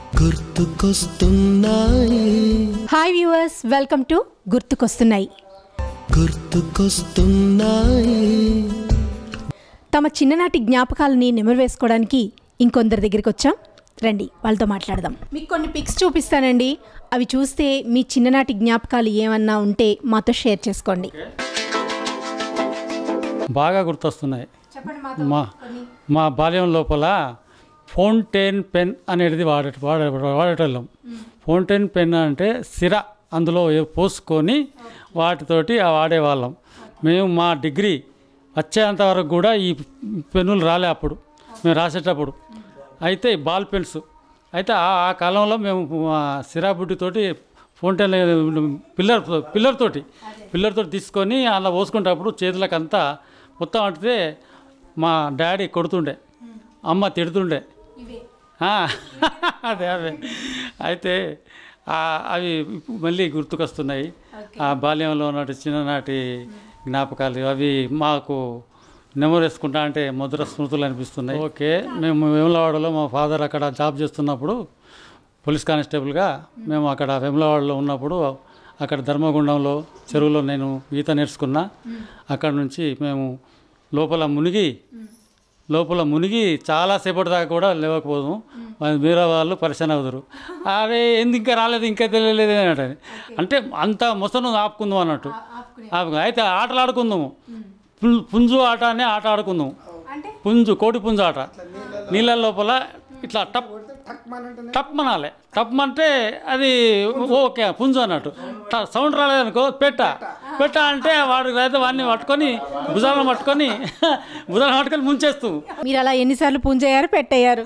గుర్తుకొస్తున్నాయి hi viewers welcome to గుర్తుకొస్తున్నాయి గుర్తుకొస్తున్నాయి తమ చిన్ననాటి జ్ఞాపకాలని నెమరు వేసుకోవడానికి ఇంకొందరి దగ్గరికి వచ్చాం రండి వాళ్ళతో మాట్లాడదాం మీకు కొన్ని పిక్స్ చూపిస్తానండి అవి చూస్తే మీ చిన్ననాటి జ్ఞాపకాలు ఏమన్నా ఉంటే మాతో షేర్ చేసుకోండి బాగా గుర్తొస్తున్నాయి చెప్పండి మా మా బాల్యం లోపల ఫౌంటైన్ పెన్ అనేది వాడే వాడే వాడేటోళ్ళం ఫౌంటైన్ పెన్ అంటే సిర అందులో ఏ- పోసుకొని వాటితోటి ఆ వాడేవాళ్ళం మేము మా డిగ్రీ వచ్చేంత వరకు కూడా ఈ పెన్నులు రాలే అప్పుడు మేము రాసేటప్పుడు అయితే బాల్ పెన్స్ అయితే ఆ ఆ కాలంలో మేము ఆ సిరా బుడ్డితోటి ఫౌంటైన్ పిల్లర్ పిల్లర్ తోటి పిల్లర్ తోటి తీసుకొని అలా పోసుకునేటప్పుడు చేతులకంతా మొత్తం అంటితే మా డాడీ కొడుతుండే అమ్మ తిడుతుండే ఆ, అదే అదే అయితే ఆ, అవి మళ్ళీ గుర్తుకొస్తున్నాయి ఆ బాల్యంలో నాటి చిన్ననాటి జ్ఞాపకాలు అవి మాకు నెమరేసుకుంటా అంటే మధుర స్మృతులు అనిపిస్తున్నాయి ఓకే మేము వేములవాడలో మా ఫాదర్ అక్కడ జాబ్ చేస్తున్నప్పుడు పోలీస్ కానిస్టేబుల్గా మేము అక్కడ వేములవాడలో ఉన్నప్పుడు అక్కడ ధర్మగుండంలో చెరువులో నేను ఈత నేర్చుకున్నా అక్కడ నుంచి మేము లోపల మునిగి లోపల మునిగి చాలాసేపటి దాకా కూడా లేవకపోదు మీరా వాళ్ళు పరిశాన్ అవుతారు అరే ఎందుకు ఇంకా రాలేదు ఇంకా తెలియలేదు అన్నట్టు అంటే అంత మొసను ఆపుకుందాం అన్నట్టు ఆపుకు అయితే ఆటలు ఆడుకుందాము పుం- పుంజు ఆట అనే ఆట ఆడుకుందాం పుంజు కోడి పుంజు ఆట నీళ్ళ లోపల ఇట్లా టప్ టప్ మనాలి టప్ అంటే అది ఓకే పుంజు అన్నట్టు ట- సౌండ్ రాలేదనుకో పెట్ట పెట్ట అంటే వాడు అయితే వాడిని పట్టుకొని భుజాలను పట్టుకొని భుజాలను పట్టుకొని ముంచేస్తూ మీరు అలా ఎన్నిసార్లు పుంజయ్యారు పెట్టయ్యారు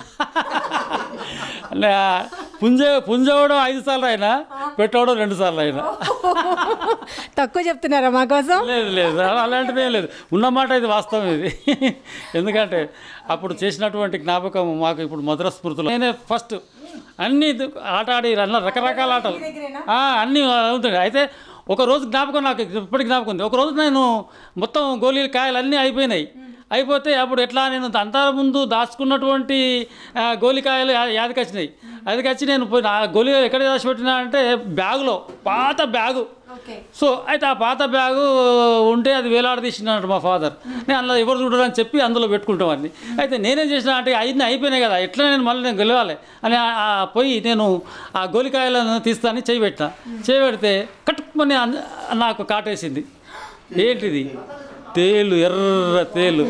అంటే పుంజ పుంజవడం ఐదు సార్లు అయినా పెట్టవడం రెండు సార్లు అయినా తక్కువ చెప్తున్నారా మా కోసం లేదు లేదు అలా- అలాంటిది ఏం లేదు ఉన్నమాట ఇది వాస్తవం ఇది ఎందుకంటే అప్పుడు చేసినటువంటి జ్ఞాపకం మాకు ఇప్పుడు మధుర స్మృతులు నేనే ఫస్ట్ అన్ని దు- ఆట ఆడి అన్న రకరకాల ఆటలు ఆ, అన్నీ అవుతాయి అయితే ఒక రోజు జ్ఞాపకం నాకు ఇప్పటికి జ్ఞాపకం ఉంది ఒక రోజు నేను మొత్తం గోళీలు కాయలు అన్నీ అయిపోయినాయి అయిపోతే అప్పుడు ఎట్లా నేను అంతా ముందు దాచుకున్నటువంటి ఆ, గోలికాయలు యా- యాదికి వచ్చినాయి అది వచ్చి నేను పోయి ఆ గోళీ ఎక్కడ దాచిపెట్టినా అంటే బ్యాగులో పాత బ్యాగు సో అయితే ఆ పాత బ్యాగు ఉంటే అది వేలాడదీసినాడు మా ఫాదర్ నేను అందులో ఎవరు చూడరని చెప్పి అందులో పెట్టుకుంటామని అయితే నేనేం చేసిన అంటే అన్ని అయిపోయినాయి కదా ఎట్లా నేను మళ్ళీ నేను గెలవాలి అని ఆ- ఆ పోయి నేను ఆ గోలికాయలను తీస్తానని చేయి పెట్టిన చేయి పెడితే కట్టుకుని నాకు కాటేసింది ఏంటిది తేలు ఎర్ర తేలు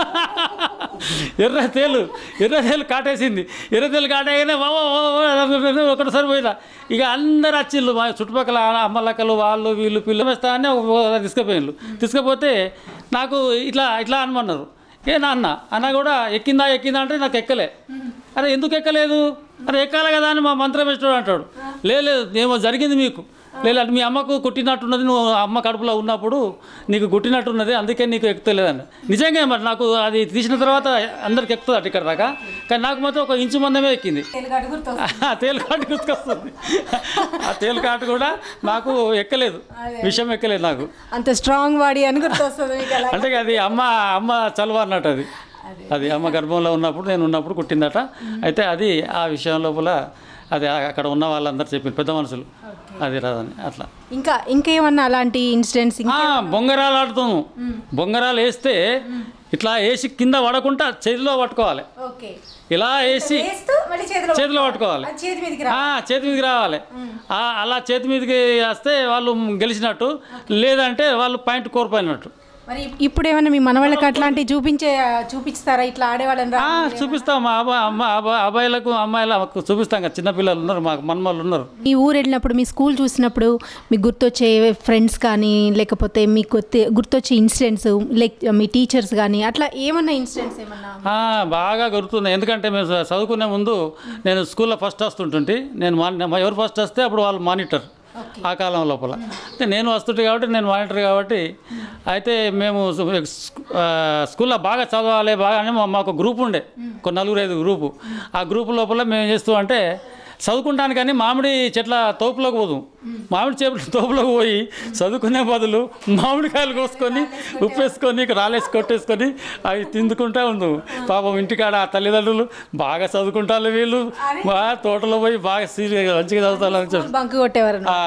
ఎర్ర తేలు ఎర్ర తేలు కాటేసింది ఎర్ర తేలు కాటేయగానే వా వా వా వా ఒకటిసారి పోయినా ఇక అందరు వచ్చిళ్ళు మా చుట్టుపక్కల అమ్మలక్కలు వాళ్ళు వీళ్ళు పిల్లలు వేస్తానని తీసుకుపోయిళ్ళు తీసుకుపోతే నాకు ఇట్లా ఇట్లా అనమన్నారు ఏ నాన్న అన్న కూడా ఎక్కిందా ఎక్కిందా అంటే నాకు ఎక్కలే అరే ఎందుకు ఎక్కలేదు అరే ఎక్కాలి కదా అని మా మంత్రం ఇష్టం అంటాడు "లే, లేదు ఏమో జరిగింది మీకు లేదు అంటే మీ అమ్మకు కుట్టినట్టున్నది నువ్వు అమ్మ కడుపులో ఉన్నప్పుడు నీకు కుట్టినట్టున్నది అందుకే నీకు ఎక్కుతలేదని నిజంగా మరి నాకు అది తీసిన తర్వాత అందరికి ఎక్కుతుంది అటు ఇక్కడ దాకా కానీ నాకు మాత్రం ఒక ఇంచు మందమే ఎక్కింది ఆ తేలు కాటు గుర్తుకొస్తుంది ఆ తేలు కాటు కూడా నాకు ఎక్కలేదు విషయం ఎక్కలేదు నాకు అంత స్ట్రాంగ్ బాడీ అని గుర్తొస్తుంది మీకు అలా అంటే అది అమ్మ అమ్మ చలువ అన్నట్టు అది అది అమ్మ గర్భంలో ఉన్నప్పుడు నేను ఉన్నప్పుడు కుట్టిందట అయితే అది ఆ విషయం లోపల అది అక్కడ ఉన్న వాళ్ళందరూ చెప్పింది పెద్ద మనుషులు అది రాదని అట్లా ఇంకా ఇంకేమన్నా అలాంటి ఇన్సిడెంట్స్ ఆ, బొంగరాలు ఆడుతాము బొంగరాలు వేస్తే ఇట్లా వేసి కింద పడకుండా చేతిలో పట్టుకోవాలి ఓకే ఇలా వేసి చేతిలో పట్టుకోవాలి చేతి మీదకి ఆ, చేతి మీదకి రావాలి ఆ, అలా చేతి మీదకి వస్తే వాళ్ళు గెలిచినట్టు లేదంటే వాళ్ళు పాయింట్ కోల్పోయినట్టు మరి ఇప్పుడు ఏమన్నా మీ మనవాళ్ళకి అట్లాంటివి చూపించే చూపిస్తారా ఇట్లా ఆడేవాళ్ళని రా ఆ, చూపిస్తాం మా అబ్బాయి అమ్మ అబ్బాయి అబ్బాయిలకు అమ్మాయిలకు చూపిస్తాం కదా చిన్నపిల్లలు ఉన్నారు మాకు మన్మలు ఉన్నారు మీ ఊరు వెళ్ళినప్పుడు మీ స్కూల్ చూసినప్పుడు మీకు గుర్తొచ్చే ఫ్రెండ్స్ కానీ లేకపోతే మీకు గుర్తు- గుర్తొచ్చే ఇన్సిడెంట్స్ లైక్ మీ టీచర్స్ కానీ అట్లా ఏమన్నా ఇన్సిడెంట్స్ ఏమన్నా ఆ, బాగా గుర్తుంది ఎందుకంటే మేము చ- చదువుకునే ముందు నేను స్కూల్లో ఫస్ట్ వస్తుంటుంటే నేను మాని మా ఎవరు ఫస్ట్ వస్తే అప్పుడు వాళ్ళు మానిటర్ ఆ కాలం లోపల అయితే నేను వస్తుంటే కాబట్టి నేను మానిటర్ కాబట్టి అయితే మేము సు- స్- ఆ, స్కూల్లో బాగా చదవాలి బాగా అని మా- మాకు గ్రూప్ ఉండే ఒక నలుగురు ఐదు గ్రూపు ఆ గ్రూప్ లోపల మేము ఏం చేస్తూ అంటే చదువుకుంటానికని మామిడి చెట్ల తోపులోకి పోదు మామిడి చెట్ల తోపులోకి పోయి చదువుకునే బదులు మామిడికాయలు కోసుకొని ఉప్పేసుకొని రాలేసి కొట్టేసుకొని అవి తిందుకుంటా ఉండు పాపం ఇంటికాడ ఆ తల్లిదండ్రులు బాగా చదువుకుంటారు వీళ్ళు మా తోటలో పోయి బాగా సీరియస్గా మంచిగా చదువుతారు అని చెప్పి బంక్ కొట్టేవారు ఆ.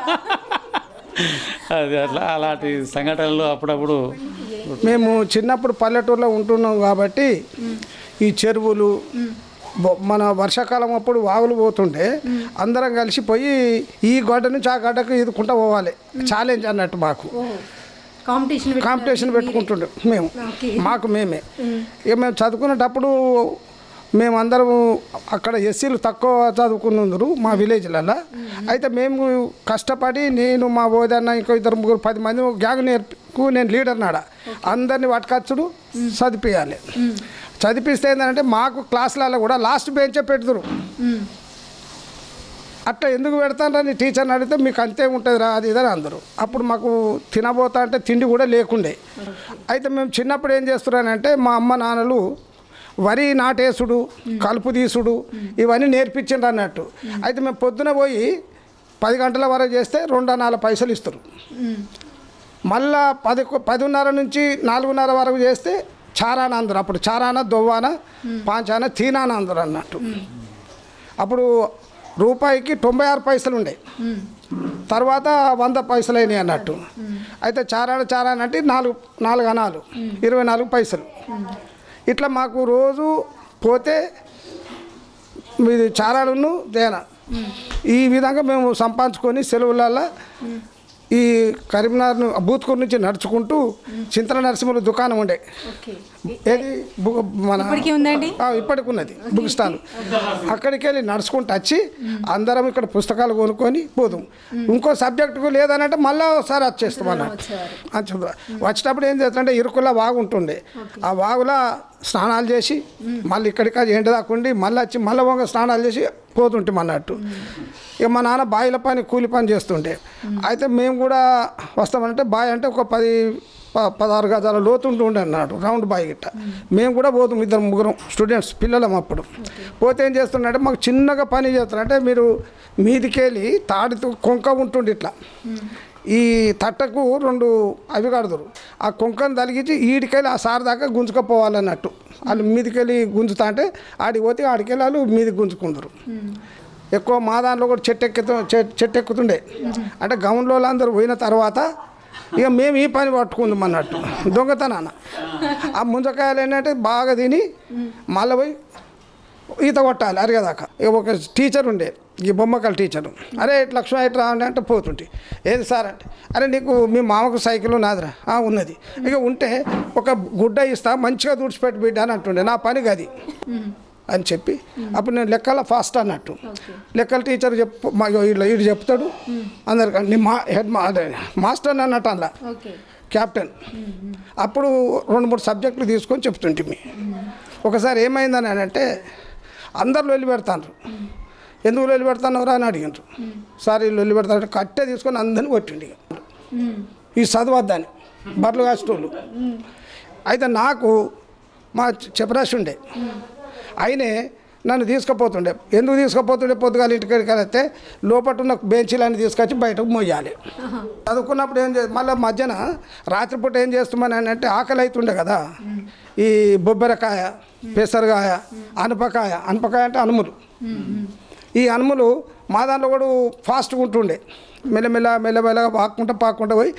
అది అట్లా అలాంటి సంఘటనలు అప్పుడప్పుడు మేము చిన్నప్పుడు పల్లెటూరులో ఉంటున్నాం కాబట్టి ఈ చెరువులు బొ- మన వర్షాకాలం అప్పుడు వాగులు పోతుంటే అందరం కలిసి పోయి ఈ గడ్డ నుంచి ఆ గడ్డకు ఈదుకుంటా పోవాలి ఛాలెంజ్ అన్నట్టు మాకు కాంపిటీషన్ కాంపిటీషన్ పెట్టుకుంటుండే మేము ఓకే. మాకు మేమే ఇక మేము చదువుకునేటప్పుడు మేమందరం అక్కడ ఎస్సీలు తక్కువ చదువుకున్నందరు మా విలేజ్లలో అయితే మేము కష్టపడి నేను మా ఓదన్న ఇంకో ఇద్దరు ముగ్గురు పది మంది ఒక గ్యాంగ్ నేర్పు నేను లీడర్ నాడ అందరిని పట్టుకొచ్చుడు చదివియాలి చదివిస్తే ఏంటంటే మాకు క్లాసులలో కూడా లాస్ట్ బెంచే పెడుతురు అట్లా ఎందుకు పెడతానని టీచర్ని అడిగితే మీకు అంతే ఉంటుంది రా అది ఇదని అందరు అప్పుడు మాకు తినబోతా అంటే తిండి కూడా లేకుండే అయితే మేము చిన్నప్పుడు ఏం చేస్తున్నానంటే మా అమ్మ నాన్నలు వరి నాటేసుడు కలుపు తీసుడు ఇవన్నీ నేర్పించిండ్రు అన్నట్టు అయితే మేము పొద్దున పోయి పది గంటల వరకు చేస్తే రెండు నాలుగు పైసలు ఇస్తారు మళ్ళా పది పదిన్నర నుంచి నాలుగున్నర వరకు చేస్తే చారాన అందరు అప్పుడు చారాన దొవ్వాన పాంచాన తీనాన అందరు అన్నట్టు అప్పుడు రూపాయికి తొంభై ఆరు పైసలు ఉండే తర్వాత వంద పైసలు అయినాయి అన్నట్టు అయితే చారాన చారాన అంటే నాలుగు నాలుగు అనాలు ఇరవై నాలుగు పైసలు ఇట్లా మాకు రోజు పోతే ఇది చారాడును తేన ఈ విధంగా మేము సంపాదించుకొని సెలవులలో ఈ కరీంనగర్ బూత్కూరు నుంచి నడుచుకుంటూ చింతల నరసింహుల దుకాణం ఉండే ఓకే ఏది బు- మన ఇప్పటికీ ఉందండి ఆ, ఇప్పటికి ఉన్నది బుక్ స్టాల్ అక్కడికి వెళ్ళి నడుచుకుంటూ వచ్చి అందరం ఇక్కడ పుస్తకాలు కొనుక్కొని పోదాం ఇంకో సబ్జెక్టుకు లేదనంటే మళ్ళీ ఒకసారి వచ్చేస్తాం అన్నట్టు అని చెప్ప- వచ్చేటప్పుడు ఏం చేస్తుంటే ఇరుకుల వాగు ఉంటుండే ఆ వాగులో స్నానాలు చేసి మళ్ళీ ఇక్కడికి ఏంటి దాకుండి మళ్ళీ వచ్చి మళ్ళీ వంగ స్నానాలు చేసి పోతుంటాం అన్నట్టు ఇక మా నాన్న బావిల పని కూలి పని చేస్తుంటే అయితే మేము కూడా వస్తామంటే బావి అంటే ఒక పది ప- పదహారు గజాల లోతుంటూ ఉండే అన్నాడు రౌండ్ బాయ్ గిట్ట మేము కూడా పోతాం ఇద్దరు ముగ్గురం స్టూడెంట్స్ పిల్లలం అప్పుడు పోతే ఏం చేస్తున్నారంటే మాకు చిన్నగా పని చేస్తున్నారు అంటే మీరు మీదికెళ్ళి తాడితో కొంక ఉంటుండే ఇట్లా ఈ తట్టకు రెండు అవి కడదురు ఆ కొంకను తలిగించి ఈడికెళ్ళి ఆ సార్ దాకా గుంజుకపోవాలన్నట్టు వాళ్ళు మీదికెళ్ళి గుంజుతా అంటే ఆడికి పోతే ఆడికెళ్ళి వాళ్ళు మీదికి గుంజుకుందరు ఎక్కువ మా దాంట్లో కూడా చెట్టు ఎక్కుతూ చె- చెట్టు ఎక్కుతుండే అంటే గౌన్లో అందరూ పోయిన తర్వాత ఇక మేము ఈ పని పట్టుకుందాం అన్నట్టు దొంగతనాన ఆ ముంజకాయలు ఏంటంటే బాగా తిని మళ్ళీ పోయి ఈత కొట్టాలి అరిగేదాకా ఇక ఒక టీచర్ ఉండే ఈ బొమ్మకల టీచరు అరే లక్ష్మణ ఇట్లా రాండి అంటే పోతుంటే ఏది సార్ అంటే అరే నీకు మీ మామకు సైకిల్ నాదిరా "ఆ, ఉన్నది ఇక ఉంటే ఒక గుడ్డ ఇస్తా మంచిగా తుడిచిపెట్టి బిడ్డ అని అంటుండే నా పని గది అని చెప్పి అప్పుడు నేను లెక్కల ఫాస్ట్ అన్నట్టు లెక్కల టీచర్ చెప్పు మా వీళ్ళు వీడు చెప్తాడు అందరికీ మా హెడ్ మా అదే మాస్టర్ అన్నట్టు అందులో ఓకే క్యాప్టెన్ అప్పుడు రెండు మూడు సబ్జెక్టులు తీసుకొని చెప్తుంటే ఒకసారి ఏమైందని అంటే అందరు లొల్లి పెడతాను ఎందుకు లొల్లి పెడతానవరా అని అడిగారు సార్ ఈ లొల్లి పెడతాను కట్టే తీసుకొని అందరిని కొట్టిండి ఇక. ఈ చదవద్దని బర్రెలు కాసేటోళ్ళు అయితే నాకు మా చెప్పరాశి ఉండే ఆయనే నన్ను తీసుకుపోతుండే ఎందుకు తీసుకుపోతుండే పొద్దుగాల ఇంటికి వెళ్తే లోపల ఉన్న బెంచీలన్నీ తీసుకొచ్చి బయటకు మోయాలి చదువుకున్నప్పుడు ఏం చే మళ్ళీ మధ్యన రాత్రిపూట ఏం చేస్తామని అని అంటే ఆకలి అవుతుండే కదా ఈ బొబ్బెరకాయ పెసరకాయ అనపకాయ అనపకాయ అంటే అనుములు ఈ అనుములు మా దాంట్లో కూడా ఫాస్ట్గా ఉంటుండే మెల్లమెల్ల మెల్లమెల్లగా పాక్కుంటా పాక్కుంటా పోయి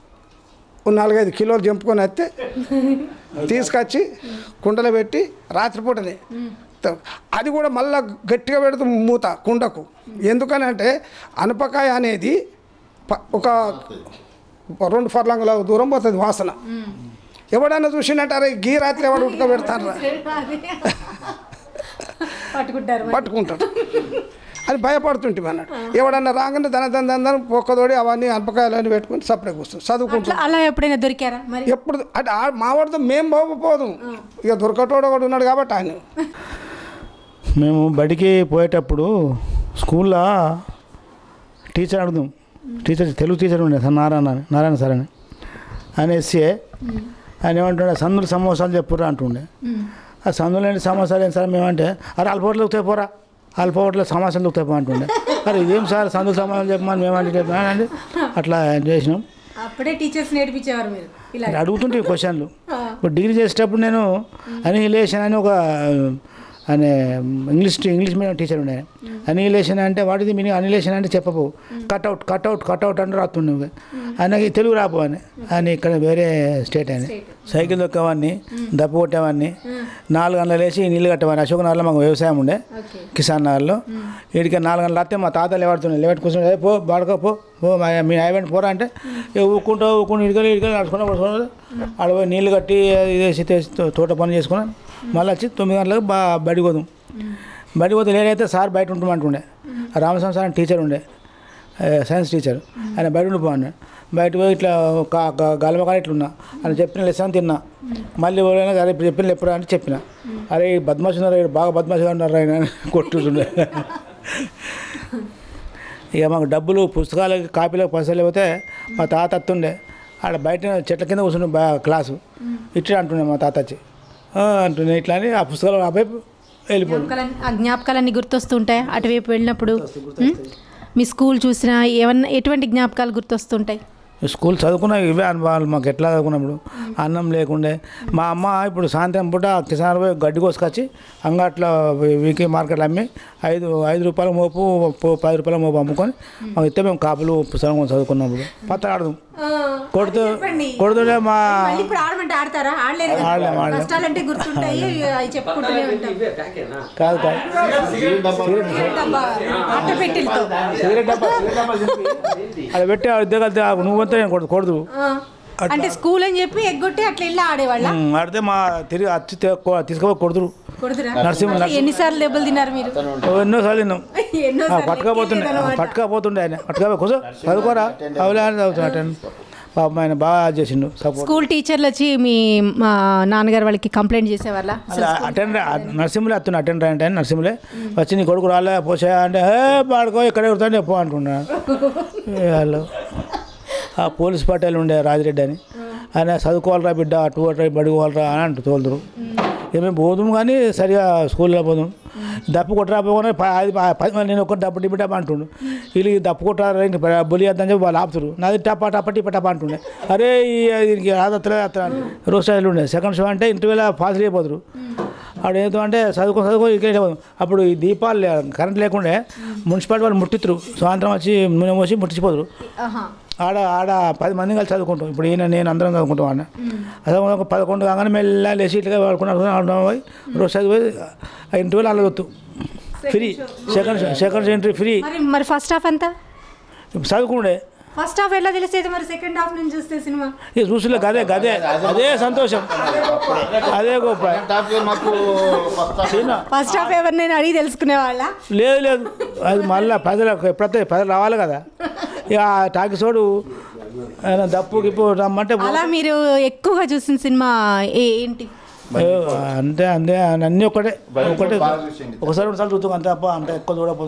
ఓ నాలుగైదు కిలోలు జంపుకొని వస్తే తీసుకొచ్చి కుండలో పెట్టి రాత్రిపూటనే త- అది కూడా మళ్ళా గట్టిగా పెడుతూ మూత కుండకు ఎందుకని అంటే అనపకాయ అనేది ప- ఒక ఒక రెండు ఫర్లంగుల దూరం పోతుంది వాసన ఎవడన్నా చూసినట్టు అరే గీ రాత్రి ఎవడు ఉడకబెడతారా పట్టుకుంటారు పట్టుకుంటాడు అని భయపడుతుంటే అన్నాడు ఎవడన్నా రాగానే దన దన దన దన పొక్కదోడి అవన్నీ అనపకాయలు అని పెట్టుకుని సపరేట్ కూర్చొని చదువుకుంటాం అట్లా అలా ఎప్పుడైనా దొరికారా మరి ఎప్పుడు అంటే ఆ- మా వాడితో మేము పోకపోదు ఇక దొరకటోడు ఒకడు ఉన్నాడు కాబట్టి ఆయన మేము బడికి పోయేటప్పుడు స్కూల్లో టీచర్ అడుగుదాం టీచర్ తెలుగు టీచర్ ఉండే సార్ నారాయణ అని నారాయణ సార్ అని ఆయన ఎస్సీ ఆయన ఏమంటుండే సందులు సమోసాలు చెప్పురా అంటుండే ఆ సందులు ఏంటి సమోసాలు ఏంటి సార్ మేమంటే అరే అల్పోట్లు పోరా అల్పవట్లో సమాసాలు దొరుకుతాయి అంటుండే మరి ఇదేం సార్ సందు సమాధానం చెప్పమని మేమంటే చెప్పమని అంటే అట్లా చేసినాం అప్పుడే టీచర్స్ నేర్పించేవారు మీరు ఇలా నేను అడుగుతుంటే ఈ క్వశ్చన్లు ఇప్పుడు డిగ్రీ చేసేటప్పుడు నేను అనిహిలేషన్ అని ఒక అనే ఇంగ్లీష్ ఇంగ్లీష్ మీడియం టీచర్ ఉండే అనిహిలేషన్ అంటే వాటిది మీనింగ్ అనిహిలేషన్ అంటే చెప్పవు కట్అవుట్ కట్అవుట్ కట్అవుట్ అంటే రాస్తుండే ఆయనకి తెలుగు రాపు అని ఆయన ఇక్కడ వేరే స్టేట్ అని సైకిల్ దొక్కేవాడిని దప్పు కొట్టేవాడిని నాలుగు గంటలు లేచి నీళ్ళు కట్టేవాడిని అశోక్ నగర్లో మాకు వ్యవసాయం ఉండే కిసాన్ నగర్లో వీడికి నాలుగు గంటలు వస్తే మా తాత లేవాడుతుండే లేవట్ కూర్చుని "ఏ, పో బాడుకో పో పో మా మీ ఐవెంట్ పోరా అంటే "ఏ, ఊరుకుంటూ ఊరుకుంటూ ఇటుకలు ఇటుకలు నడుచుకుంటూ నడుచుకుంటూ ఆడ పోయి నీళ్ళు కట్టి అది వేసి తెచ్చి తో- తోట పని చేసుకుని మళ్ళీ వచ్చి తొమ్మిది గంటలకు బా బడికి పోదాం బడికి పోతే లేదైతే సార్ బయట ఉంటామంటుండే రామస్వామి సార్ అని టీచర్ ఉండే ఏ, సైన్స్ టీచర్ ఆయన బయట ఉండిపోయాను బయట పోయి ఇట్లా గలమకాడ ఇట్లున్నా అని చెప్పిన లెసన్ తిన్నా మళ్ళీ ఎవరైనా అరే ఇప్పుడు చెప్పిన ఎప్పుడు అంటే చెప్పిన అరే ఈ బద్మాష్ ఉన్నారు ఈడు బాగా బద్మాష్గా ఉన్నారు ఆయన అని కొట్టుతుండే ఇక మాకు డబ్బులు పుస్తకాలకి కాపీలకు పైసలు లేకపోతే మా తాత అత్తుండే ఆడ బయట చెట్ల కింద కూర్చుండే బా క్లాసు ఇట్లా అంటుండే మా తాత వచ్చి "ఆ" అంటుండే ఇట్లా అని ఆ పుస్తకాలు ఆపై వెళ్ళిపోయి జ్ఞాపకాలన్నీ- ఆ జ్ఞాపకాలన్నీ గుర్తొస్తుంటాయి అటువైపు వెళ్ళినప్పుడు ఉం? మీ స్కూల్ చూసినా ఏమన్నా ఎటువంటి జ్ఞాపకాలు గుర్తొస్తుంటాయి స్కూల్ చదువుకున్న ఇవే అనుభవాలు మాకు ఎట్లా చదువుకున్నప్పుడు అన్నం లేకుండే మా అమ్మ ఇప్పుడు సాయంత్రం పూట కిసాన్ పోయి గడ్డి కోసుకొచ్చి అంగట్లో వీకే మార్కెట్లో అమ్మి ఐదు ఐదు రూపాయల మోపు పో- పది రూపాయల మోపు అమ్ముకొని మాకు ఇస్తే మేము కాపులు పుస్తకం చదువుకున్నప్పుడు పత్త ఆడదాం కొడుతూ కొడుతుంటే మా మళ్ళీ ఇప్పుడు ఆడమంటే ఆడతారా ఆడలేరు కదా. ఆడలేం, ఆడలేం. కష్టాలంటే గుర్తుంటాయి అవి చెప్పుకుంటూనే ఉంటాం కాదు కాదు ఆట పెట్టిలతో సిగరెట్ డబ్బా సిగరెట్ డబ్బా చింపి అది పెట్టి ఇద్దరు కలిసి నువ్వు అంతా నేను కొడుతు కొడుతు అంటే స్కూల్ అని చెప్పి ఎగ్గొట్టి అట్లా వెళ్ళి ఆడేవాళ్ళ ఉమ్, ఆడితే మా తిరిగి వచ్చి తీసుకుపోయి కొడుతురు కొడుతురా నరసింహ నరసింహ ఎన్నిసార్లు దెబ్బలు తిన్నారు మీరు ఎన్నోసార్లు తిన్నాం ఎన్నో ఆ, పట్టుకపోతుండే పట్టుకపోతుండే ఆయన పట్టుకపోయి కూర్చో చదువుకోరా అవులే అని చదువుతున్నా పాపం ఆయన బాగా చేసిండు సపోర్ట్ స్కూల్ టీచర్లు వచ్చి మీ మా నాన్నగారు వాళ్ళకి కంప్లైంట్ చేసేవాళ్ళ అటెండర్ నరసింహులే వస్తున్నా అటెండర్ అంటే నరసింహులే వచ్చి నీ కొడుకు రాలే పోసా అంటే ఏ పాడుకో ఇక్కడ కుడతాను చెప్పు అంటున్నాడు ఏ వాళ్ళు ఆ పోలీస్ పట్టేలు ఉండే రాజిరెడ్డి అని ఆయన చదువుకోవాలరా బిడ్డ అటు అటు బడికోవాలరా అని అంటూ తోలుతురు ఇక మేము పోదుం కానీ సరిగా స్కూల్లో పోదాం దప్పు కొట్టరాపోగానే ప- అది ప- పది మంది నేను ఒక్కటి డబ్బు డిబ్బి డబ్బా అంటుండు వీళ్ళు ఈ దప్పు కొట్టారా ఇంక బొలి వేద్దని చెప్పి వాళ్ళు ఆపుతారు నాది టపా టప టిప్ప టపా అంటుండే అరే ఈ దీనికి రాదత్తలే అత్త రోజు స్టైల్ ఉండే సెకండ్ షో అంటే ఇంటి వేళ ఫాస్ట్ అయిపోతారు ఆవిడ ఏంటో అంటే చదువుకో చదువుకో ఇక్కడ పోదాం అప్పుడు ఈ దీపాలు లే- కరెంట్ లేకుండే మున్సిపాలిటీ వాళ్ళు ముట్టిత్తురు సాయంత్రం వచ్చి నూనె పోసి ముట్టించిపోతారు ఆడ ఆడ పది మంది కలిసి చదువుకుంటాం ఇప్పుడు ఈయన నేను అందరం చదువుకుంటాం అన్న అదే ఒక పదకొండు కాగానే మెల్ల లేచి ఇట్లా పడుకున్నాడు పోయి రోజు చదివి ఆ ఇంటి వేళ అలా వద్దు free second second entry free మరి మరి ఫస్ట్ హాఫ్ అంతా చదువుకుండే ఫస్ట్ హాఫ్ ఎలా తెలిసేది మరి సెకండ్ హాఫ్ నుంచి చూస్తే సినిమా ఇక చూసులే గదే గదే అదే సంతోషం అదే గొప్ప చిన్న ఫస్ట్ హాఫ్ ఎవరినైనా అడిగి తెలుసుకునే వాళ్ళ లేదు లేదు అది మళ్ళీ ప్రజలకు ఎప్పుడైతే ప్రజలు రావాలి కదా ఇక ఆ టాకీసోడు ఆయన దప్పు గిప్పు రమ్మంటే పో- అలా మీరు ఎక్కువగా చూసిన సినిమా ఏ- ఏంటి ఏ, అంతే అంతే అన్నీ ఒకటే ఒకటే ఒకసారి ఒకసారి చూస్తాం అంతే తప్ప అంత ఎక్కువ చూడకపోదు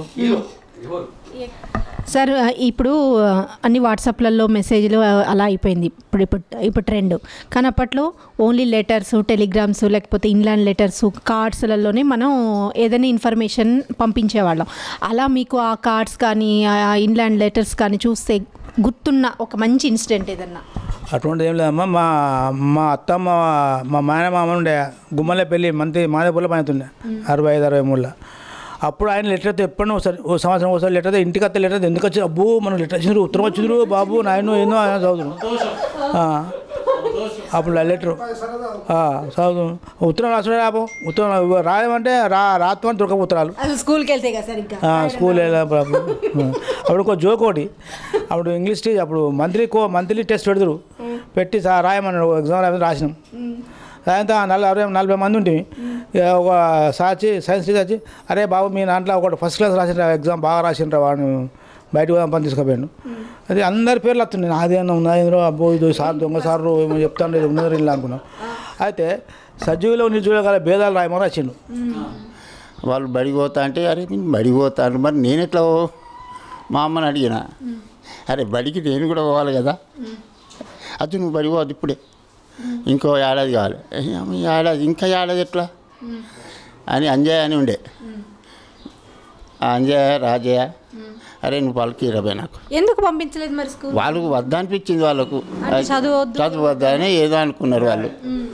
సార్ ఇప్పుడు అన్ని వాట్సాప్లలో మెసేజ్లు అలా అయిపోయింది ఇప్పుడు ఇప్పుడు ఇప్పుడు ట్రెండ్ కానీ అప్పట్లో ఓన్లీ లెటర్స్ టెలిగ్రామ్స్ లేకపోతే ఇన్లాండ్ లెటర్స్ కార్డ్స్లలోనే మనం ఏదైనా ఇన్ఫర్మేషన్ పంపించేవాళ్ళం అలా మీకు ఆ కార్డ్స్ కానీ ఆ ఇన్లాండ్ లెటర్స్ కానీ చూస్తే గుర్తున్న ఒక మంచి ఇన్సిడెంట్ ఏదన్నా అటువంటి ఏం లేదమ్మా మా మా అత్తమ్మ మా మాయనమామ ఉండే గుమ్మలే పెళ్ళి మంత్రి మాదేపూర్లో పనితుండే అరవై ఐదు అరవై మూడులో అప్పుడు ఆయన లెటర్ అయితే ఎప్పుడో ఒకసారి ఓ సంవత్సరం ఒకసారి లెటర్ అయితే ఇంటికి వస్తే లెటర్ అయితే ఎందుకు వచ్చి అబ్బో మనం లెటర్ వచ్చిండ్రు ఉత్తరం వచ్చిండ్రు బాబు నాయన ఏందో ఆయన చదువుతున్నాం అప్పుడు ఆ లెటరు చదువు ఉత్తరం రాసుడే రాబో ఉత్తరం రాయమంటే రా రాత్మని దొరక ఉత్తరాలు అసలు స్కూల్కి వెళ్తే కదా సరిగ్గా ఆ, స్కూల్ వెళ్ళినప్పుడు అప్పుడు ఆ. అప్పుడు ఒక జోక్ ఒకటి అప్పుడు ఇంగ్లీష్ టీ అప్పుడు మంత్లీ కో మంత్లీ టెస్ట్ పెడతారు పెట్టి సా రాయమన్నాడు ఎగ్జామ్ రాయమని రాసినాం సాయంత్రం నలభై అరవై నలభై మంది ఉంటుంది ఇక ఒక సాచి సైన్స్ టీచర్ వచ్చి అరే బాబు మీ దాంట్లో ఒకటి ఫస్ట్ క్లాస్ రాసిన ఎగ్జామ్ బాగా రాసిండ్రా వాడిని బయట పోదాం పని తీసుకుపోయాను అది అందరి పేర్లు వస్తున్నాయి నాది అన్న ఉన్నది ఇందులో అబ్బో ఇది సార్ దొంగ సారు ఏమో చెప్తాను ఇది ఉన్నది ఇలా అనుకున్నాం అయితే సజీవులో నిజుల భేదాలు రాయమని వచ్చిండు వాళ్ళు బడికి పోతా అంటే అరే నేను బడికి పోతాను మరి నేను ఎట్లా పో- మా అమ్మని అడిగిన అరే బడికి నేను కూడా పోవాలి కదా అది నువ్వు బడికి పోవద్దు ఇప్పుడే ఇంకో ఏడాది కావాలి ఏ అమ్మ, ఈ ఏడాది ఇంకా ఏడాది ఎట్లా అని అంజయ్ అని ఉండే ఆ అంజయ్య రాజయ్య అరే నువ్వు పలికి ఇరవై నాకు ఎందుకు పంపించలేదు మరి స్కూల్ వాళ్ళకు వద్దనిపించింది వాళ్ళకు అంటే చదువు వద్దు. చదువు వద్దా అని ఏదో అనుకున్నారు వాళ్ళు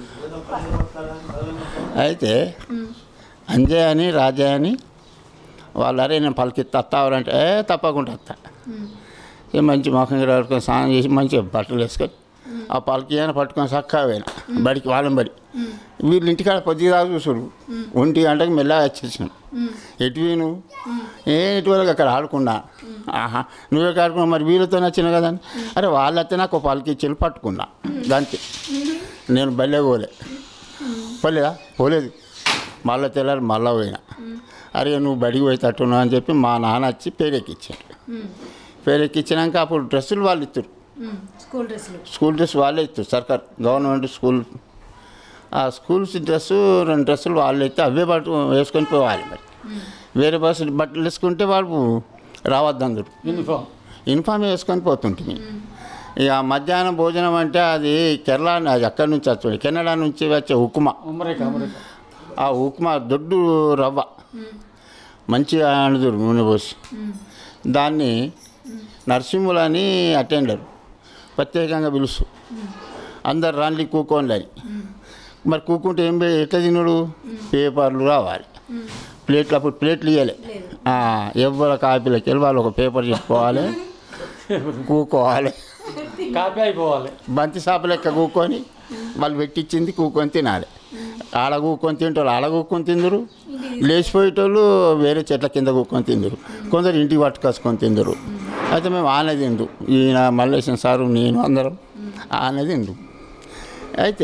అయితే అంజయ్ అని రాజయ్య అని వాళ్ళు అరే నేను పలికి తత్తావాలంటే ఏ తప్పకుండా వస్తా ఇక మంచి మొఖం గిడ పట్టుకొని స్నానం చేసి మంచిగా బట్టలు వేసుకొని ఆ పలికి అని పట్టుకొని చక్కగా పోయినా బడికి వాళ్ళని బడి వీళ్ళు ఇంటికాడ పొద్దుగా చూసుడు ఒంటి గంటకి మెల్లగా వచ్చేసాను ఎటు నువ్వు ఏ ఎటు వాళ్ళకి అక్కడ ఆడుకున్నా ఆహా నువ్వే ఆడుకున్నా మరి వీళ్ళతో నచ్చిన కదా అని. అరే వాళ్ళైతే నాకు ఒక పలికి ఇచ్చి పట్టుకున్నా దానికి నేను బల్లే పోలే పోలేదా పోలేదు మళ్ళీ తెల్లారి మళ్ళీ పోయినా అరే నువ్వు బడికి పోయేటట్టున్నావు అని చెప్పి మా నాన్న వచ్చి పేరెక్కిచ్చాడు పేరెక్కిచ్చినాక అప్పుడు డ్రెస్సులు వాళ్ళు ఇస్తారు స్కూల్ డ్రెస్సులు స్కూల్ డ్రెస్ వాళ్ళే ఇస్తారు సర్కార్ గవర్నమెంట్ స్కూల్ ఆ స్కూల్స్ డ్రెస్సు రెండు డ్రెస్సులు వాళ్ళు అయితే అవే పట్టు వేసుకొని పోవాలి మరి వేరే బస్సు బట్టలు వేసుకుంటే వాళ్ళు రావద్దు అందరు యూనిఫామ్ యూనిఫామ్ వేసుకొని పోతుంటుంది ఇక మధ్యాహ్నం భోజనం అంటే అది కేరళ అది అక్కడి నుంచి వచ్చాడు కెనడా నుంచి వచ్చే ఉప్మా అమెరికా అమెరికా ఆ ఉప్మా దొడ్డు రవ్వ మంచిగా అనుదురు నూనె పోసి దాన్ని నరసింహులు అని అటెండర్ ప్రత్యేకంగా పిలుస్తూ అందరు రాన్లి కూకోన్లు అని మరి కూకుంటే ఏం పే- ఎట్లా తినడు పేపర్లు రావాలి ప్లేట్లు అప్పుడు ప్లేట్లు ఇవ్వాలి ఎవరి కాపీలకి వెళ్ళి వాళ్ళు ఒక పేపర్ చెప్పుకోవాలి కూకోవాలి కాపీ అయిపోవాలి బంతి సాప లెక్క కూకొని వాళ్ళు పెట్టించింది కూకొని తినాలి ఆడ కూకొని తింటారు ఆడ కూకొని తిందరు లేచిపోయేటోళ్ళు వేరే చెట్ల కింద కూకొని తిందరు కొందరు ఇంటికి పట్టుకొసుకొని తిందరు అయితే మేము ఆనే తిండు ఈయన మల్లేశం సారు నేను అందరం ఆనే తిండు అయితే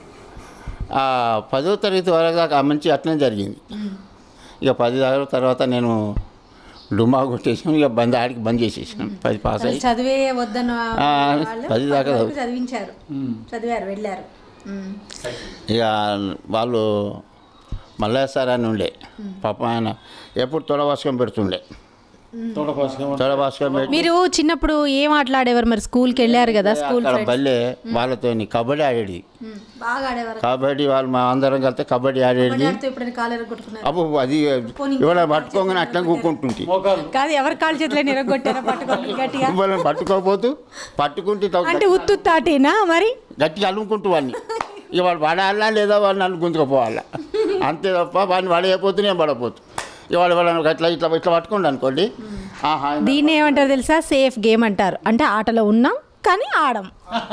ఆ పదో తరగతి వరకు దాకా మంచి అట్లనే జరిగింది ఇక పది దాకా తర్వాత నేను డుమా కొట్టేసాను ఇక బంద్ ఆడికి బంద్ చేసేసాను పది పాస్ అయ్యి చదివే వద్దన్న ఆ, వాళ్ళు పది దాకా పది వరకు చదువు. చదివించారు చదివారు వెళ్ళారు ఉమ్. ఇక వాళ్ళు మల్లయ్య సార్ అని ఉండే పాపం ఆయన ఎప్పుడు తొడవాసుకొని పెడుతుండే తోట పాసుగా తొడవాసుకొని పెట్టి మీరు చిన్నప్పుడు ఏం ఆటలాడేవారు మరి స్కూల్కి వెళ్ళారు కదా స్కూల్ అక్కడ బల్లే వాళ్ళతో కబడ్డీ ఆడేది బాగా ఆడేవారు కబడ్డీ వాళ్ళు మా అందరం కలిస్తే కబడ్డీ ఆడేది ఆడితే ఎప్పుడైనా కాలు కొట్టుకున్నారు అప్పుడు అది ఇవాళ పట్టుకోగానే అట్లా కూకుంటుంది మోకాలు కాదు ఎవరి కాలు చేతిలో నిరగొట్టారా పట్టుకోండి గట్టిగా ఇవాళ పట్టుకోకపోతూ పట్టుకుంటే ఇట్లా అంటే ఉత్తు తాటేనా మరి గట్టిగా అల్లుకుంటూ వాడిని ఇక వాడు పడాలా లేదా వాడు నన్ను గుంజుకుపోవాలా అంతే తప్ప వాడిని పడేయపోతూ నేను పడపోతూ ఇక వాడు వాళ్ళని ఇట్లా ఇట్లా ఇట్లా పట్టుకోండి అనుకోండి ఆహా దీన్ని ఏమంటారు తెలుసా సేఫ్ గేమ్ అంటారు అంటే ఆటలో ఉన్నాం కానీ ఆడం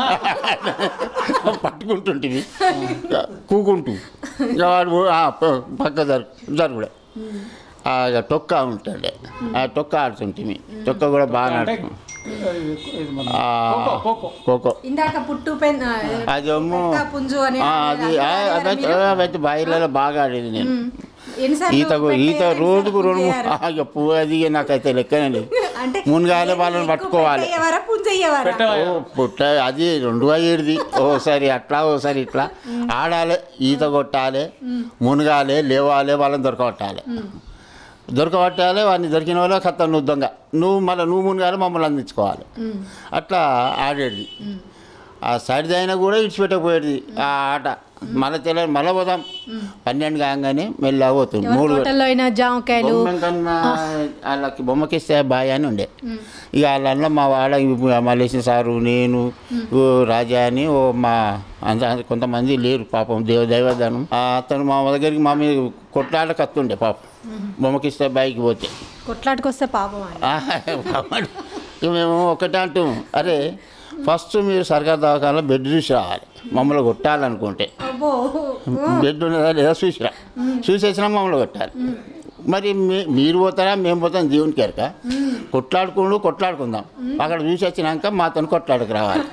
పట్టుకుంటుంటివి కూకుంటూ ఇక వాడు ఆ, ప- పక్క జరు జరుగుడే ఆ, ఇక తొక్క ఉంటాడే ఆ తొక్క ఆడుతుంటివి తొక్క కూడా బాగా ఆడుతుంది ఇది మన ఆ, ఖోఖో, ఖోఖో. ఖోఖో ఇందాక పుట్టు పెన్ అది ఏమో పుంజు అని ఆ, అది ఆ, అవైతే అవైతే బాయిలలో బాగా ఆడేది నేను ఎన్నిసార్లు ఈత కూ- ఈత పెట్టేయారు, రోజుకు ఎన్నిసార్లు రెండు పుంజేయారు? మూడు ఇక పువ్వు అది ఇక నాకైతే లెక్కనే లేదు అంటే మునగాలి వాళ్ళని పట్టుకోవాలి ఎవరా పుంజయ్యేవారా ఓ పుట్ట అది రెండు అయ్యేది ఓసారి అట్లా ఓసారి ఇట్లా ఆడాలి ఈత కొట్టాలి మునగాలి లేవాలి వాళ్ళని దొరకబట్టాలి దొరకబట్టాలి వాడిని దొరికిన వాళ్ళ కథ నువ్వు దొంగ నువ్వు మళ్ళీ నువ్వు మునగాలి మమ్మల్ని అందించుకోవాలి అట్లా ఆడేది ఆ సైడ్ అయినా కూడా ఇడిచిపెట్టకపోయేది ఆ ఆట మళ్ళీ తెల్ల మళ్ళీ పోదాం పన్నెండు కాగానే మెల్లగా పోతుంది ఎవరి మూడు తోటల్లో అయినా జామకాయలు బొమ్మ కన్నా వాళ్ళకి బొమ్మకిస్తే బాయ్ అని ఉండే ఇక వాళ్ళ మా వాడ మలేసిన సారు నేను ఓ రాజా అని ఓ మా అంత కొంతమంది లేరు పాపం దేవ దైవదానం ఆ అతను మా దగ్గరికి మా మీద కొట్లాట కత్తుండే పాపం బొమ్మకిస్తే బాయికి పోతే కొట్లాటకొస్తే పాపం అని ఆ, పాపం. ఇక మేము ఒకటే అంటాం అరే ఫస్ట్ మీరు సర్కార్ దవాఖానలో బెడ్ చూసి రావాలి మమ్మల్ని కొట్టాలనుకుంటే అబ్బో బెడ్ ఉన్నదా లేదా చూసిరా చూసేసినా మమ్మల్ని కొట్టాలి మరి మీ- మీరు పోతారా మేము పోతాం దేవునికి ఎరక కొట్లాడుకుంటూ కొట్లాడుకుందాం అక్కడ చూసి వచ్చినాక మాతో కొట్లాడకు రావాలి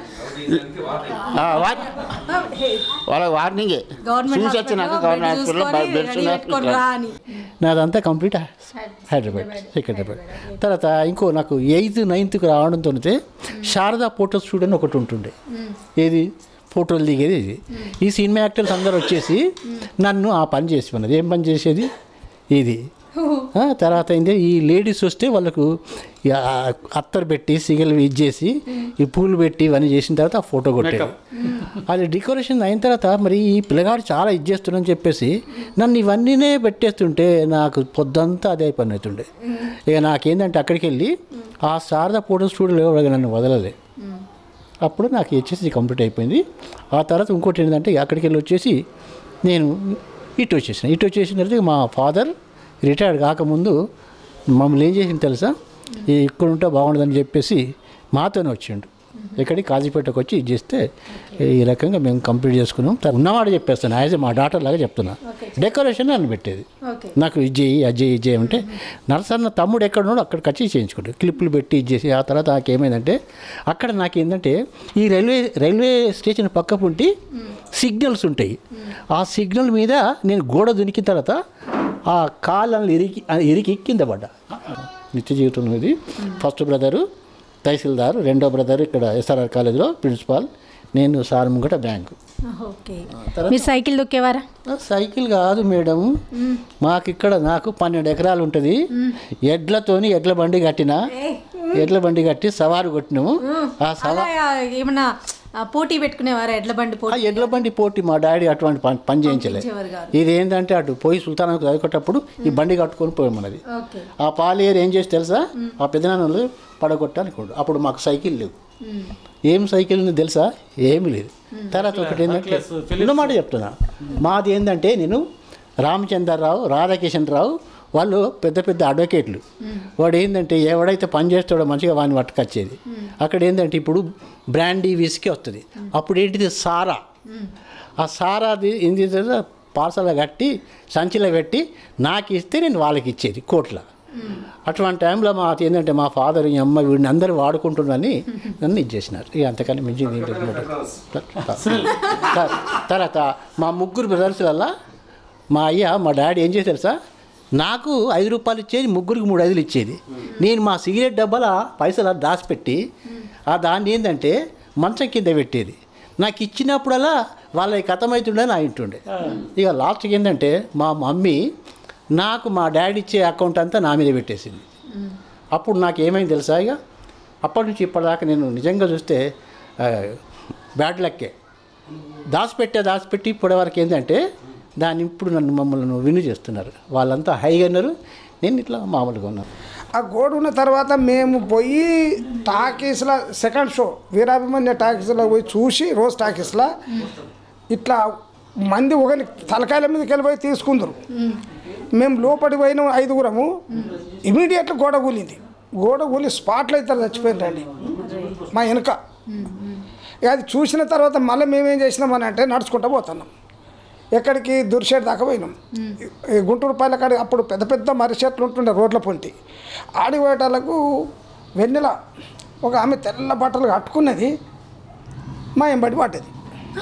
ఆ, వార్- వాళ్ళకి వార్నింగే గవర్నమెంట్ చూసి వచ్చినాక గవర్నమెంట్ హాస్పిటల్లో బెడ్స్ పెట్టుకొని రా అని నాదంతా కంప్లీట్ హైదరాబాద్ సికింద్రాబాద్ తర్వాత ఇంకో నాకు ఎయిత్ నైన్త్కి రావడంతో శారదా ఫోటో స్టూడియో అని ఒకటి ఉంటుండే ఏది ఫోటోలు దిగేది ఇది ఈ సినిమా యాక్టర్స్ అందరూ వచ్చేసి నన్ను ఆ పని చేసి ఉన్నది ఏం పని చేసేది ఇది ఆ, తర్వాత ఏంటి ఈ లేడీస్ వస్తే వాళ్ళకు ఈ ఆ అత్తరు పెట్టి సిగలు ఇచ్చేసి ఈ పూలు పెట్టి ఇవన్నీ చేసిన తర్వాత ఆ ఫోటో కొట్టేది అది డెకరేషన్ అయిన తర్వాత మరి ఈ పిల్లగాడు చాలా ఇది చేస్తున్నాడని చెప్పేసి నన్ను ఇవన్నీనే పెట్టేస్తుంటే నాకు పొద్దంతా అదే పని అవుతుండే ఇక నాకేందంటే అక్కడికి వెళ్ళి ఆ శారదా ఫోటో స్టూడియోలో ఎవరు నన్ను వదలలే అప్పుడు నాకు హెచ్ఎస్సి కంప్లీట్ అయిపోయింది ఆ తర్వాత ఇంకోటి ఏంటంటే అక్కడికి వెళ్ళి వచ్చేసి నేను ఇటు వచ్చేసిన ఇటు వచ్చేసిన తర్వాత మా ఫాదర్ రిటైర్డ్ కాకముందు మమ్మల్ని ఏం చేసింది తెలుసా ఈ ఇక్కడ ఉంటే బాగుండదని చెప్పేసి మాతోనే వచ్చిండు ఎక్కడికి కాజీపేటకు వచ్చి ఇది చేస్తే ఈ రకంగా మేము కంప్లీట్ చేసుకున్నాం తర్వాత ఉన్నమాట చెప్పేస్తాను యాజ్ మా డాటర్ లాగా చెప్తున్నా డెకరేషన్ అని పెట్టేది ఓకే నాకు ఇది చేయి అది చేయి ఇది చేయి అంటే నరసన్న తమ్ముడు ఎక్కడ ఉన్నాడో అక్కడికి వచ్చి చేయించుకుంటాడు క్లిప్పులు పెట్టి ఇది చేసి ఆ తర్వాత నాకు ఏమైందంటే అక్కడ నాకు ఏంటంటే ఈ రైల్వే రైల్వే స్టేషన్ పక్క పుంటి సిగ్నల్స్ ఉంటాయి ఆ సిగ్నల్ మీద నేను గోడ దునికిన తర్వాత ఆ కాళ్ళని ఇరికి ఇరికి కింద పడ్డా నిత్య జీవితంలో ఇది ఫస్ట్ బ్రదరు తహసీల్దార్ రెండో బ్రదర్ ఇక్కడ ఎస్ఆర్ఆర్ కాలేజీలో ప్రిన్సిపాల్ నేను సార్ ముంగట బ్యాంకు ఓకే మీరు సైకిల్ దొక్కేవారా ఆ, సైకిల్ కాదు మేడం మాకు ఇక్కడ నాకు పన్నెండు ఎకరాలు ఉంటుంది ఎడ్లతోని ఎడ్ల బండి కట్టిన ఎడ్ల బండి కట్టి సవారు కొట్టినాము ఆ సవా అలా ఏమన్నా ఆ, పోటీ పెట్టుకునేవారా ఎడ్ల బండి ఆ పోటీ ఎడ్ల బండి పోటీ మా డాడీ అటువంటి పని పని చేయించలేదు పంపించేవారు కాదు. ఇది ఏంటంటే అటు పోయి సుల్తానాకు చదువుకునేటప్పుడు ఈ బండి కట్టుకొని పోయామన్నది ఓకే ఆ పాలేరు ఏం చేసి తెలుసా ఆ పెద్దనాన్నలు పడగొట్టాలనుకోండు అప్పుడు మాకు సైకిల్ లేవు ఏం సైకిల్ ఉంది తెలుసా ఏమీ లేదు తర్వాత ఒకటి ఏంటంటే ఉన్నమాట చెప్తున్నా మాది ఏంటంటే నేను రామచంద్రరావు రాధాకిషన్ రావు వాళ్ళు పెద్ద పెద్ద అడ్వకేట్లు వాడు ఏంటంటే ఎవడైతే పని చేస్తాడో మంచిగా వాడిని పట్టుకొచ్చేది అక్కడ ఏంటంటే ఇప్పుడు బ్రాండీ విస్కీ వస్తుంది అప్పుడు ఏంటిది సారా ఆ సారాది ఏం చేసేది పార్సల్ కట్టి సంచిలో పెట్టి నాకు ఇస్తే నేను వాళ్ళకి ఇచ్చేది కోట్ల అటువంటి టైంలో మా ఏంటంటే మా ఫాదర్ ఈ అమ్మ వీడిని అందరూ వాడుకుంటున్నారని నన్ను ఇచ్చేసినారు ఇక అంతకన్నా మించింది ఏంటి త- తర్వాత మా ముగ్గురు బ్రదర్స్లల్లా మా అయ్య మా డాడీ ఏం చేశారు సార్ నాకు ఐదు రూపాయలు ఇచ్చేది ముగ్గురికి మూడు ఐదులు ఇచ్చేది నేను మా సిగరెట్ డబ్బాల పైసలు దాచిపెట్టి ఆ దాన్ని ఏంటంటే మంచం కింద పెట్టేది నాకు ఇచ్చినప్పుడల్లా వాళ్ళకి కథమవుతుండే నా ఇంటుండే ఇక లాస్ట్కి ఏంటంటే మా మమ్మీ నాకు మా డాడీ ఇచ్చే అకౌంట్ అంతా నా మీద పెట్టేసింది అప్పుడు నాకు ఏమైంది తెలుసా ఇక అప్పటి నుంచి ఇప్పటిదాకా నేను నిజంగా చూస్తే ఆ, బ్యాడ్ లక్కే దాచిపెట్టే దాచిపెట్టి ఇప్పటి వరకు ఏంటంటే దాన్ని ఇప్పుడు నన్ను మమ్మల్ని విను చేస్తున్నారు వాళ్ళంతా హైగా ఉన్నారు నేను ఇట్లా మామూలుగా ఉన్నాను ఆ గోడ ఉన్న తర్వాత మేము పోయి టాకీస్లో సెకండ్ షో వీరాభిమన్య టాకీస్లో పోయి చూసి రోజ్ టాకీస్లో ఇట్లా మంది ఒకరి తలకాయల మీదకి వెళ్ళిపోయి తీసుకుందరు మేము లోపలి పోయిన ఐదుగురము ఇమీడియట్గా గోడ కూలింది గోడ కూలి స్పాట్లో ఇద్దరు చచ్చిపోయిందండి మా వెనుక ఇక అది చూసిన తర్వాత మళ్ళీ మేమేం చేసినామని అంటే నడుచుకుంటూ పోతున్నాం ఎక్కడికి దుర్షేట్ దాకా పోయినాం ఈ గుంటూరు పైల కాడ అప్పుడు పెద్ద పెద్ద మర్రి చెట్లు ఉంటుండే రోడ్ల పొంటి ఆడి పోయేటాలకు వెన్నెల ఒక ఆమె తెల్ల బట్టలు కట్టుకున్నది మా ఎంబడి పడ్డది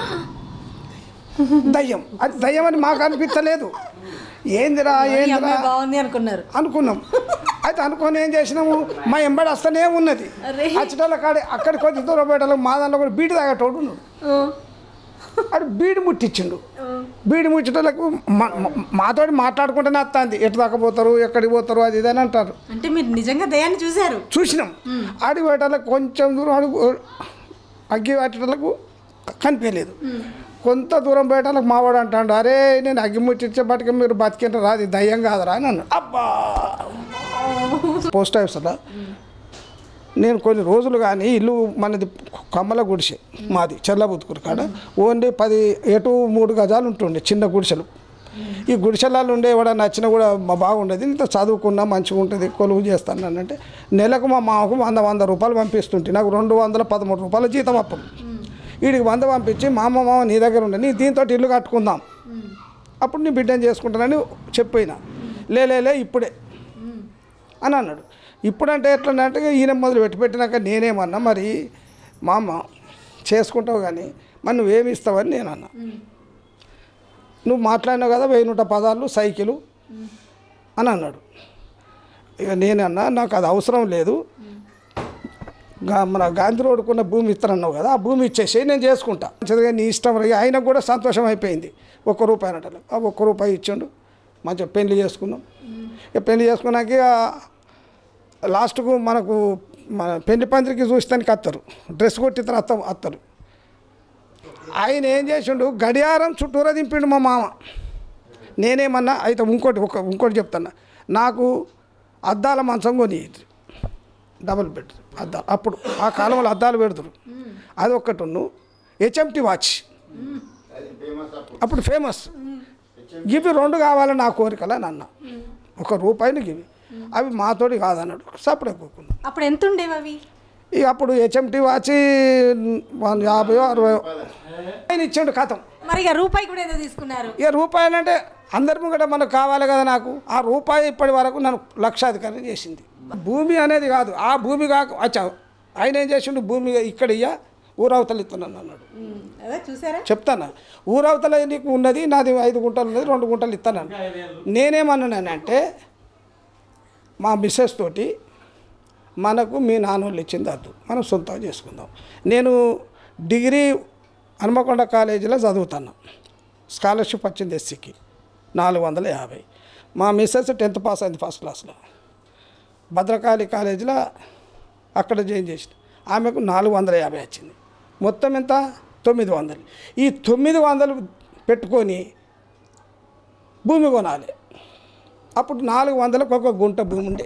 దయ్యం అది దయ్యం అని మాకు అనిపించలేదు ఏందిరా ఏందిరా బాగుంది అనుకున్నారు అనుకున్నాం అయితే అనుకొని ఏం చేసినాము మా ఎంబడి వస్తూనే ఉన్నది అచ్చటల కాడ అక్కడికి వచ్చి దూరం పోయేటోళ్ళకి మా దాంట్లో కూడా బీడి తాగేటోడు ఉన్నాడు అది బీడి ముట్టించిండు బీడి ముట్టేటోళ్ళకు మా- మా- మాతోటి మాట్లాడుకుంటేనే వస్తుంది ఎటు దాకా పోతారు ఎక్కడికి పోతారు అది ఇది అని అంటారు అంటే మీరు నిజంగా దయాన్ని చూశారు చూసినాం ఆడి పోయేటోళ్ళకి కొంచెం దూరం అడుగు అగ్గి పట్టేటోళ్ళకు కనిపించలేదు కొంత దూరం పోయేటోళ్ళకి మావాడు అంటాడు అరే నేను అగ్గి ముట్టించేపటికి మీరు బతికింటారు రాదు ఇది దయ్యం కాదురా అని అన్నాడు అబ్బా పోస్ట్ ఆఫీస్లో నేను కొన్ని రోజులు కానీ ఇల్లు మనది కమ్మల గుడిసె మాది చెల్లబుతుకురు కాడ ఓన్లీ పది ఎటు మూడు గజాలు ఉంటుండే చిన్న గుడిసెలు ఈ గుడిసెలలో ఉండే ఎవడన్నా నచ్చినా కూడా మా బాగుండేది ఇంత చదువుకున్నా మంచిగా ఉంటుంది కొలువు చేస్తాను అంటే నెలకు మా మామకు వంద వంద రూపాయలు పంపిస్తుంటే నాకు రెండు వందల పదమూడు రూపాయల జీతం అప్పుడు వీడికి వంద పంపించి మా అమ్మ మామ నీ దగ్గర ఉండే నీ దీంతో ఇల్లు కట్టుకుందాం అప్పుడు నీ బిడ్డను చేసుకుంటానని చెప్పిన లే లే, లే ఇప్పుడే అని అన్నాడు ఇప్పుడంటే ఎట్లా అంటే ఈయన మొదలు పెట్టి పెట్టినాక నేనేమన్నా మరి మా అమ్మ చేసుకుంటావు కానీ మరి నువ్వేమి ఇస్తావని నేను అన్నా నువ్వు మాట్లాడినావు కదా వెయ్యి నూట పదాలు సైకిలు అని అన్నాడు ఇక నేనన్నా నాకు అది అవసరం లేదు గా- మన గాంధీ రోడ్డుకున్న భూమి ఇస్తానన్నావు కదా ఆ భూమి ఇచ్చేసి నేను చేసుకుంటా మంచిదిగా నీ ఇష్టం రా. ఆయనకు కూడా సంతోషం అయిపోయింది ఒక్క రూపాయి అనటలు ఆ ఒక్క రూపాయి ఇచ్చిండు మంచిగా పెళ్లి చేసుకున్నాం ఇక పెళ్లి చేసుకున్నాక ఇక లాస్ట్కు మనకు మన పెళ్లి పందిరికి చూస్తానికి వస్తారు డ్రెస్ కొట్టిస్తారు అత్త వస్తారు ఆయన ఏం చేసిండు గడియారం చుట్టూరా దింపిండు మా మామ నేనేమన్నా అయితే ఇంకోటి ఒక ఇంకోటి చెప్తాను నాకు అద్దాల మంచం కొని డబుల్ బెడ్ అద్దాలు అప్పుడు ఆ కాలంలో అద్దాలు పెడతారు అది ఒక్కటి హెచ్ఎంటి వాచ్ అప్పుడు ఫేమస్ ఇవి రెండు కావాలని నా కోరికలు అని అన్న ఒక రూపాయిని గివి అవి మాతోటి కాదన్నాడు సపరేట్ ఎక్కువ అప్పుడు ఎంత ఉండేవి అవి ఇక అప్పుడు హెచ్ఎంటి వాచి వన్ యాభై అరవై ఆయన ఇచ్చిండు కథం మరి ఇక రూపాయి కూడా ఏదో తీసుకున్నారు ఇక రూపాయలు అంటే అందరి ముంగట మనకు కావాలి కదా నాకు ఆ రూపాయి ఇప్పటి వరకు నన్ను లక్షాధికారం చేసింది భూమి అనేది కాదు ఆ భూమి కాక అచ్చా ఆయన ఏం చేసిండు భూమి ఇక్కడ ఇయ్య ఊరవతలు ఇస్తున్నాను అన్నాడు అదే చూసారా చెప్తాను ఊరవతల నీకు ఉన్నది నాది ఐదు గుంటలు ఉన్నది రెండు గుంటలు ఇస్తాను నేనేమన్నానంటే మా మిస్సెస్ తోటి మనకు మీ నాన్నోళ్ళు ఇచ్చింది అద్దు మనం సొంతంగా చేసుకుందాం నేను డిగ్రీ హనుమకొండ కాలేజీలో చదువుతాను స్కాలర్షిప్ వచ్చింది ఎస్సీకి నాలుగు వందల యాభై మా మిస్సెస్ టెన్త్ పాస్ అయింది ఫస్ట్ క్లాస్లో భద్రకాళి కాలేజీలో అక్కడ జాయిన్ చేసిన ఆమెకు నాలుగు వందల యాభై వచ్చింది మొత్తం ఎంత తొమ్మిది వందలు ఈ తొమ్మిది వందలు పెట్టుకొని భూమి కొనాలి అప్పుడు నాలుగు వందలకు ఒక గుంట భూమి ఉండే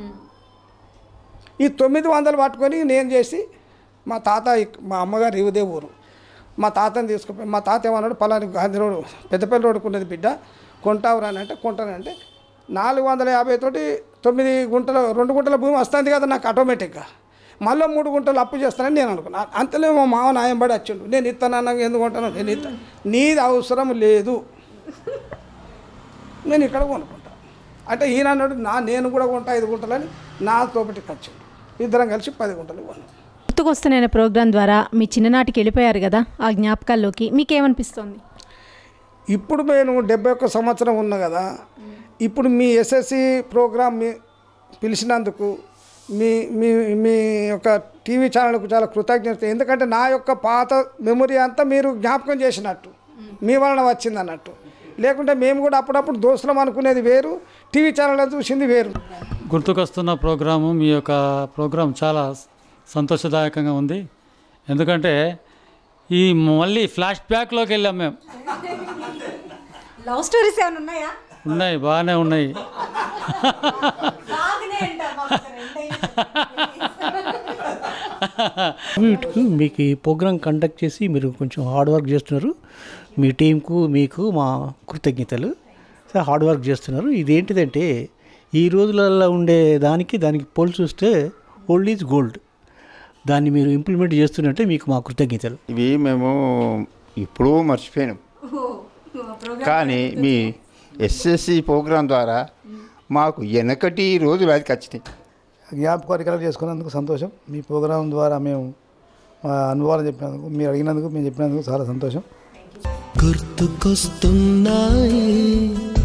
ఈ తొమ్మిది వందలు పట్టుకొని నేను చేసి మా తాత ఇక్- మా అమ్మగారు ఇవదే ఊరు మా తాతని తీసుకుపోయి మా తాత ఏమన్నాడు పలాని గాంధీ రోడ్ పెద్దపల్లి రోడ్డుకు ఉన్నది బిడ్డ కొంటావురా అని అంటే కొంటానంటే నాలుగు వందల యాభై తోటి తొమ్మిది గుంటల రెండు గుంటల భూమి వస్తుంది కదా నాకు ఆటోమేటిక్గా మళ్ళీ మూడు గుంటలు అప్పు చేస్తానని నేను అనుకున్నా అంతలో మా మామ నాయంబడి వచ్చిండు నేను ఇస్తానన్నా ఎందుకు కొంటాను నేను ఇస్తా నీది అవసరం లేదు నేను ఇక్కడ కొనుక్కుంటా అంటే ఈయన అన్నాడు నా నేను కూడా కొంటా ఐదు గుంటలని నా తోపటి ఖర్చు ఇద్దరం కలిసి పది గుంటలు కొన్నాం గుర్తుకొస్తున్న ప్రోగ్రాం ద్వారా మీ చిన్ననాటికి వెళ్ళిపోయారు కదా ఆ జ్ఞాపకాల్లోకి మీకేమనిపిస్తోంది ఇప్పుడు నేను డెబ్బై ఒక్క సంవత్సరం ఉన్నా కదా ఇప్పుడు మీ ఎస్ఎస్సి ప్రోగ్రామ్ మీ పిలిచినందుకు మీ మీ మీ యొక్క టీవీ ఛానల్కు చాలా కృతజ్ఞత ఎందుకంటే నా యొక్క పాత మెమొరీ అంతా మీరు జ్ఞాపకం చేసినట్టు మీ వలన వచ్చింది అన్నట్టు లేకుంటే మేము కూడా అప్పుడప్పుడు దోస్తులం అనుకునేది వేరు టీవీ ఛానల్ చూసింది వేరు గుర్తుకొస్తున్న ప్రోగ్రాము మీ యొక్క ప్రోగ్రాం చాలా సంతోషదాయకంగా ఉంది ఎందుకంటే ఈ మళ్ళీ ఫ్లాష్ బ్యాక్లోకి వెళ్ళాం మేము లవ్ స్టోరీస్ ఏమైనా ఉన్నాయా ఉన్నాయి బాగానే ఉన్నాయి వీటికి మీకు ఈ ప్రోగ్రామ్ కండక్ట్ చేసి మీరు కొంచెం హార్డ్ వర్క్ చేస్తున్నారు మీ టీంకు మీకు మా కృతజ్ఞతలు సో హార్డ్ వర్క్ చేస్తున్నారు ఇదేంటిదంటే ఈ రోజులలో ఉండే దానికి దానికి పోల్చి చూస్తే ఓల్డ్ ఈజ్ గోల్డ్ దాన్ని మీరు ఇంప్లిమెంట్ చేస్తున్నట్టే మీకు మా కృతజ్ఞతలు ఇవి మేము ఇప్పుడు మర్చిపోయినాం కానీ మీ ఎస్ఎస్సి ప్రోగ్రాం ద్వారా మాకు వెనకటి రోజులు అది వచ్చినాయి జ్ఞాపకాలు చేసుకున్నందుకు సంతోషం మీ ప్రోగ్రాం ద్వారా మేము మా అనుభవాలు చెప్పినందుకు మీరు అడిగినందుకు మేము చెప్పినందుకు చాలా సంతోషం గుర్తుకొస్తున్నాయి